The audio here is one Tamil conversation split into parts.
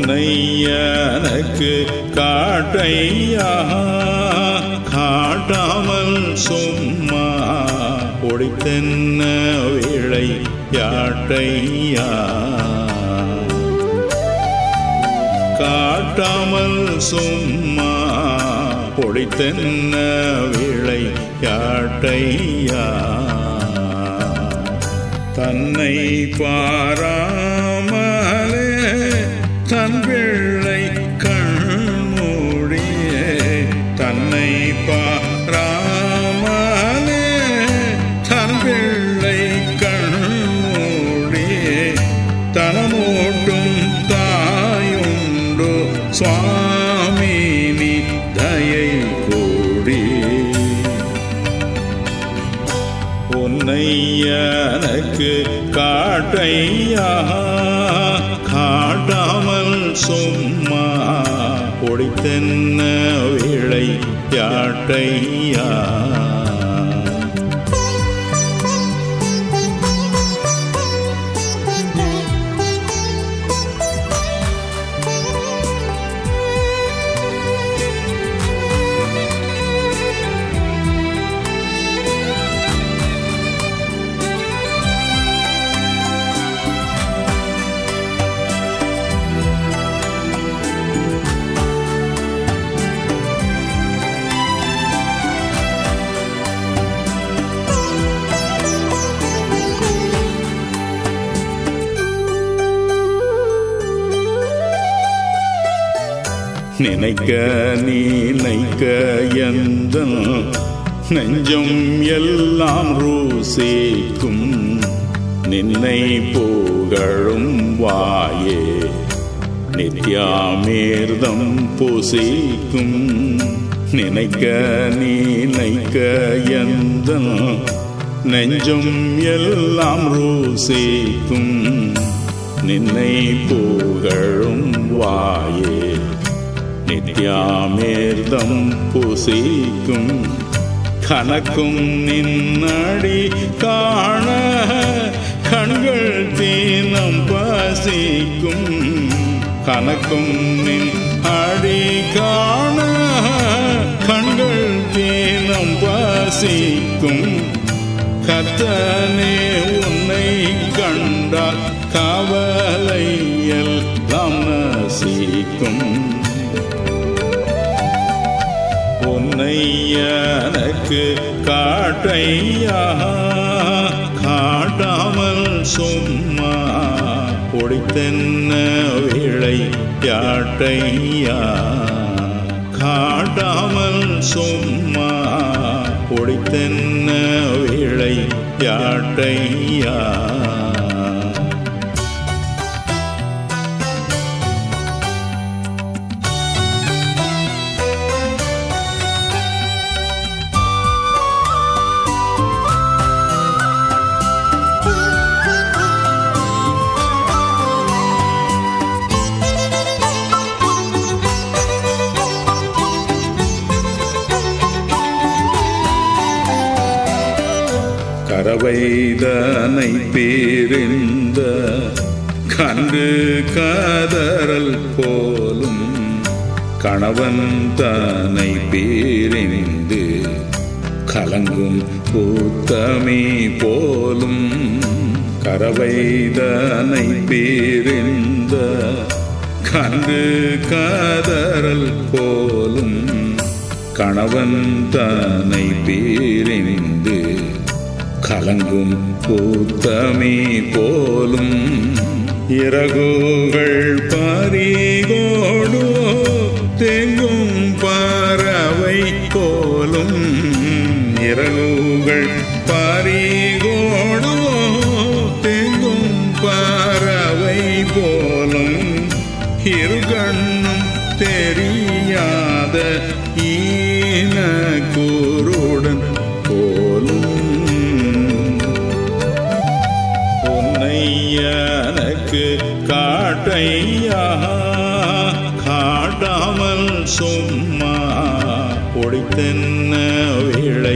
உன்னை எனக்கு காட்டையா காட்டாமல் சும்மா ஒடித்தென்ன விளை யாட்டையா காட்டாமல் சும்மா பொடித்தென்ன விளை யாட்டையா தன்னை பாராமலே தன் பிள்ளை கண்மூடியே தன்னை பாராமலே தன் பிள்ளை கண்மூடியே தனமோட்டும் தாயுண்டு சுவாமினி தயை கூடி உன்னை எனக்கு காட்டையா காட்டாமல் சும்மா பொடித்தென்ன விளை யாட்டையா நினைக்க நினைக்க எந்த நெஞ்சம் எல்லாம் ருசிக்கும் நின்னை புகழும் வாயே நித்யாமீர்தம் புசிக்கும் நினைக்க நினைக்க எந்த நெஞ்சம் எல்லாம் ருசிக்கும் நின்னை புகழும் வாயே நித்யாமீர்தம் புசிக்கும் கணக்கும் நின்னடி காண கண்கள் தீனம் பசிக்கும் கணக்கும் நின் அடி காண கண்கள் தீனம் பசிக்கும் கத்தனே உன்னை கண்டால் கவலை எல்லாம் நசிக்கும் உன்னை எனக்கு காட்டையா காட்டாமல் சும்மா பொடித்தென்ன விளை யாட்டையா காட்டாமல் சும்மா பொடித்தென்ன விளை யாட்டையா கரவைதனை பேரிந்த கண்டு கதறல் போலும் கணவன் தனை பேரிந்து கலங்கும் பூத்தமி போலும் கரவைதனை பேரிந்த கண்டு கதறல் போலும் கணவன் தனை பேரிந்து கலங்கும் பூத்தமி போலும் இறகுகள் பறிகோடு தேங்கும் பறவை போலும் இறகுகள் பறிகோடு தேங்கும் பறவை போலும் இருகண்ணும் தெரியாத ஈன குருடன் போலும் உன்னை எனக்கு காட்டையா காட்டாமல் சும்மா பொடித்தென்ன விளை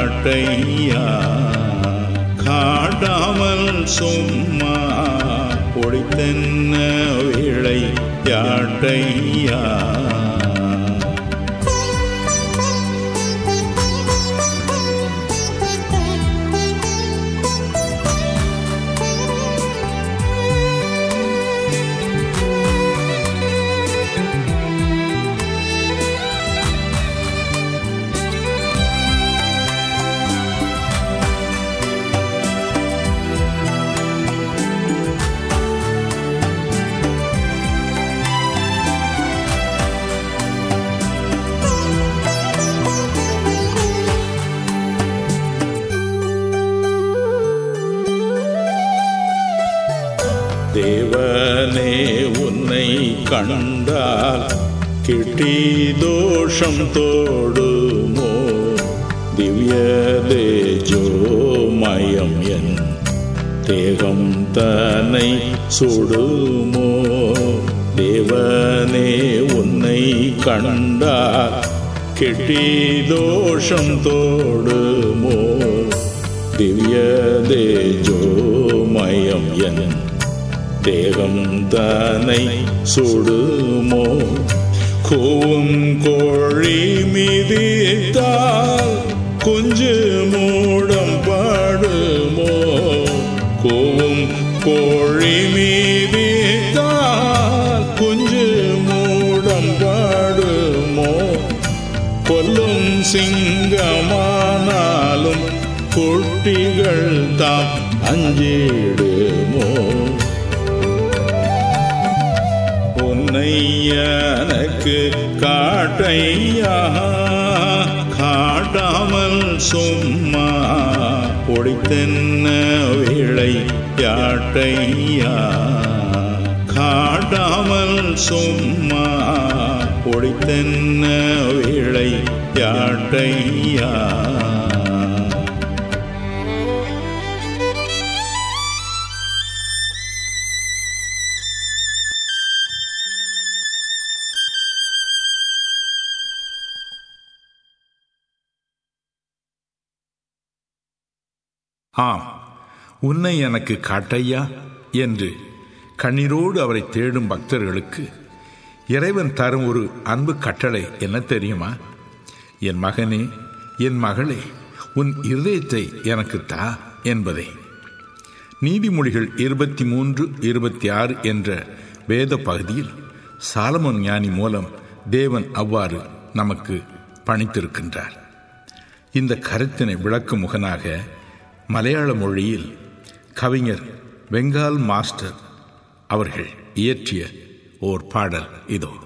யாட்டையா காட்டாமல் சும்மா பொடித்தென்ன விளை யாட்டையா தேவனே உன்னை கண்டால் கிட்டி தோஷம் தோடுமோ திவ்ய தேஜோமயம் என் தேகம் தன்னை சுடுமோ தேவனே உன்னை கண்டால் கெட்டி தோஷம் தோடுமோ திவ்ய தேஜோமயம் என் தேகம் தனை சுடுமோ கூவும் கோழி மிதித்தால் குஞ்சு மூடம் பாடுமோ கூவும் கோழி மிதித்தால் குஞ்சு மூடம் பாடுமோ கொல்லும் சிங்கமானாலும் குட்டிகள் தாம் அஞ்சிடுமோ உன்னை எனக்கு காட்டையா காட்டாமல் சும்மா பொடித்தென்ன விளை யாட்டையா காட்டாமல் சும்மா பொடித்தென்ன விளை யாட்டையா ஆம் உன்னை எனக்கு காட்டையா என்று கண்ணீரோடு அவரை தேடும் பக்தர்களுக்கு இறைவன் தரும் ஒரு அன்பு கட்டளை என்ன தெரியுமா என் மகனே என் மகளே உன் இருதயத்தை எனக்கு தா என்பதை நீதிமொழிகள் இருபத்தி மூன்று இருபத்தி ஆறு என்ற வேத பகுதியில் சாலமோன் ஞானி மூலம் தேவன் அவ்வாறு நமக்கு பணித்திருக்கின்றார் இந்த கருத்தினை விளக்கும் முகனாக மலையாள மொழியில் கவிஞர் பெங்கால் மாஸ்டர் அவர்கள் இயற்றிய ஓர் பாடல் இதோ